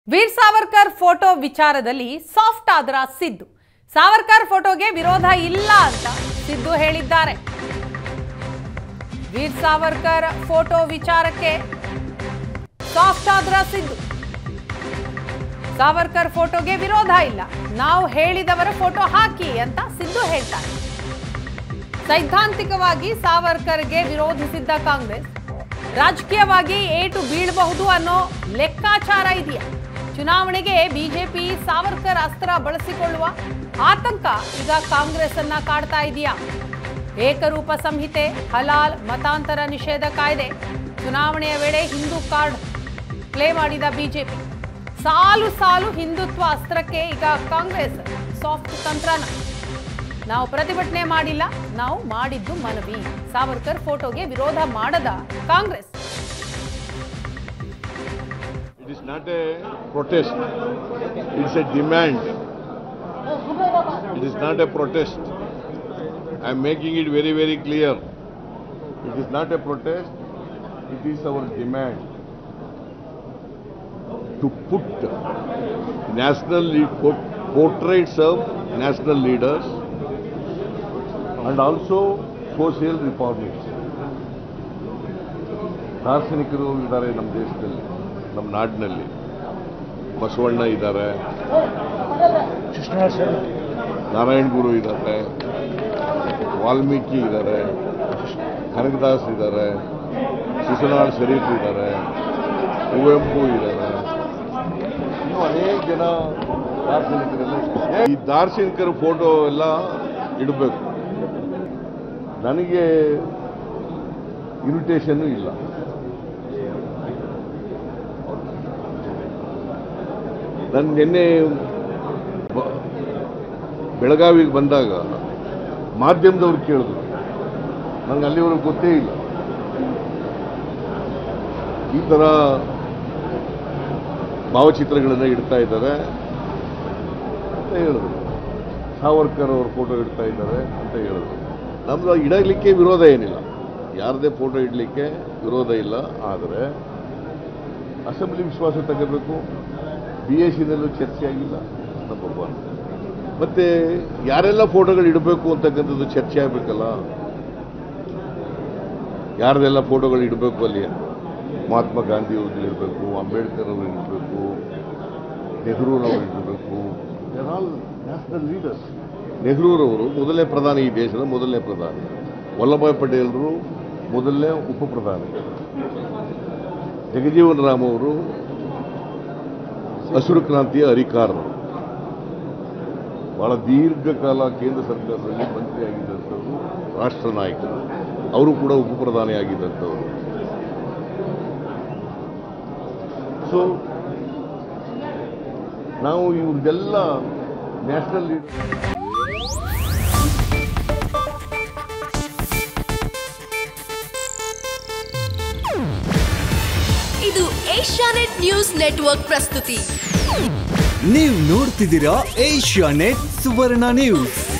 ವೀರ್ Savarkar photo ವಿಚಾರದಲ್ಲಿ soft ಆದ್ರ ಸಿದ್ದು ಸಾವರ್ಕರ್ ಫೋಟೋಗೆ ವಿರೋಧ ಇಲ್ಲ ಅಂತ ಸಿದ್ದು ಹೇಳಿದ್ದಾರೆ ವೀರ್ ಸಾವರ್ಕರ್ ಫೋಟೋ ವಿಚಾರಕ್ಕೆ ಸಾಫ್ಟ್ ಆದ್ರ ಸಿದ್ದು ಸಾವರ್ಕರ್ ಫೋಟೋಗೆ ವಿರೋಧ ಇಲ್ಲ ನಾವು ಹೇಳಿದವರ ಫೋಟೋ ಹಾಕಿ ಅಂತ ಸಿದ್ದು ಹೇಳ್ತಾರೆ ಸೈದ್ಧಾಂತಿಕವಾಗಿ ಸಾವರ್ಕರ್ಗೆ ವಿರೋಧಿಸಿದ್ದ ಕಾಂಗ್ರೆಸ್ ರಾಜಕೀಯವಾಗಿ ಏಟು ಬೀಳಬಹುದು ಅನ್ನೋ ಲೆಕ್ಕಾಚಾರ ಇದೆಯಾ ಚುನಾವಣೆಗೆ ಬಿಜೆಪಿ ಸಾವರ್ಕರ್ ಅಸ್ತ್ರ ಬಳಸಿಕೊಳ್ಳುವ ಆತಂಕ ಈಗ ಕಾಂಗ್ರೆಸ್ ಅನ್ನ ಕಾಡ್ತಾ ಇದೆಯಾ ಏಕರೂಪ ಸಂಹಿತೆ ಹಲಾಲ್ ಮತಾಂತರ ನಿಷೇಧ ಕಾಯ್ದೆ ಚುನಾವಣೆಯ ವೇಳೆ ಹಿಂದೂ ಕಾರ್ಡ್ ಪ್ಲೇ ಮಾಡಿದ ಬಿಜೆಪಿ ಸಾಲು ಸಾಲು ಹಿಂದುತ್ವ ಅಸ್ತ್ರಕ್ಕೆ ಈಗ ಕಾಂಗ್ರೆಸ್ ಸಾಫ್ಟ್ ತಂತ್ರನ ನಾವು ಪ್ರತಿಭಟನೆ ಮಾಡಿಲ್ಲ ನಾವು ಮಾಡಿದ್ದು ಮನವಿ ಸಾವರ್ಕರ್ ಫೋಟೋಗೆ ವಿರೋಧ ಮಾಡದ Congress It is not a protest. It's a demand. It is not a protest. I am making it very, very clear. It is not a protest. It is our demand to put national lead, put- portraits of national leaders and also social reformists. ದಾರ್ಶನಿಕರು ಇದ್ದಾರೆ ನಮ್ಮ ದೇಶದಲ್ಲಿ ನಮ್ಮ ನಾಡಿನಲ್ಲಿ ಬಸವಣ್ಣ ಇದ್ದಾರೆ ನಾರಾಯಣ ಗುರು ಇದ್ದಾರೆ ವಾಲ್ಮೀಕಿ ಇದ್ದಾರೆ ಕನಕದಾಸ್ ಇದ್ದಾರೆ ಶಿಶುನಾಳ್ ಶರೀಫ್ ಇದ್ದಾರೆ ಕುವೆಂಪು ಇದ್ದಾರೆ ಇನ್ನೂ ಅನೇಕ ಜನ ದಾರ್ಶನಿಕರೆಲ್ಲ ಇದ್ದಾರೆ. ಈ ದಾರ್ಶನಿಕರ ಫೋಟೋ ಎಲ್ಲ ಇಡಬೇಕು ನನಗೆ ಇನ್ವಿಟೇಷನ್ ಇಲ್ಲ ನಾನು ನಿನ್ನೆ ಬ- ಬೆಳಗಾವಿಗೆ ಬಂದಾಗ ಮಾಧ್ಯಮದವ್ರು ಕೇಳಿದ್ರು ನನಗೆ ಅಲ್ಲಿವರೆಗೂ ಗೊತ್ತೇ ಇಲ್ಲ ಈ ಥರ ಭಾವಚಿತ್ರಗಳನ್ನು ಇಡ್ತಾ ಇದ್ದಾರೆ ಅಂತ ಹೇಳಿದ್ರು ಸಾವರ್ಕರ್ ಅವ್ರ ಫೋಟೋ ಇಡ್ತಾ ಇದ್ದಾರೆ ಅಂತ ಹೇಳಿದ್ರು ನಮ್ದು ಇಡಲಿಕ್ಕೆ ವಿರೋಧ ಏನಿಲ್ಲ ಯಾರದೇ ಫೋಟೋ ಇಡಲಿಕ್ಕೆ ವಿರೋಧ ಇಲ್ಲ ಆದರೆ ಅಸೆಂಬ್ಲಿ ವಿಶ್ವಾಸ ತಗೋಬೇಕು ಬಿ ಎಸ್ ಸಿನಲ್ಲೂ ಚರ್ಚೆ ಆಗಿಲ್ಲ ನಂಬರ್ ಒನ್ ಮತ್ತೆ ಯಾರೆಲ್ಲ ಫೋಟೋಗಳು ಇಡಬೇಕು ಅಂತಕ್ಕಂಥದ್ದು ಚರ್ಚೆ ಆಗಬೇಕಲ್ಲ ಯಾರ್ದೆಲ್ಲ ಫೋಟೋಗಳು ಇಡಬೇಕು ಅಲ್ಲಿ ಮಹಾತ್ಮ ಗಾಂಧಿ ಅವ್ರದ್ದು ಇಡಬೇಕು ಅಂಬೇಡ್ಕರ್ ಅವರು ಇಡಬೇಕು ನೆಹರೂರವರು ಇಡಬೇಕು ಆಲ್ ನ್ಯಾಷನಲ್ ಲೀಡರ್ಸ್ ನೆಹರೂರವರು ಮೊದಲನೇ ಪ್ರಧಾನಿ ಈ ದೇಶದ ಮೊದಲನೇ ಪ್ರಧಾನಿ ವಲ್ಲಭಾಯ್ ಪಟೇಲ್ರು ಮೊದಲನೇ ಉಪ ಪ್ರಧಾನಿ ಜಗಜೀವನ್ ರಾಮ್ ಅವರು ಹಸಿರು ಕ್ರಾಂತಿಯ ಹರಿಕಾರರು ಬಹಳ ದೀರ್ಘಕಾಲ ಕೇಂದ್ರ ಸರ್ಕಾರದಲ್ಲಿ ಮಂತ್ರಿಯಾಗಿದ್ದಂಥವರು ರಾಷ್ಟ್ರ ನಾಯಕರು ಅವರು ಕೂಡ ಉಪ ಪ್ರಧಾನಿ ಆಗಿದ್ದಂಥವರು ಸೊ ನಾವು ಇವ್ರದ್ದೆಲ್ಲ ನ್ಯಾಷನಲ್ ಲೀಡರ್ ಇದು ಏಷ್ಯಾನೆಟ್ ನ್ಯೂಸ್ ನೆಟ್ವರ್ಕ್ ಪ್ರಸ್ತುತಿ ನೀವು ನೋಡ್ತಿದ್ದೀರಾ ಏಷ್ಯಾ ನೆಟ್ ಸುವರ್ಣ ನ್ಯೂಸ್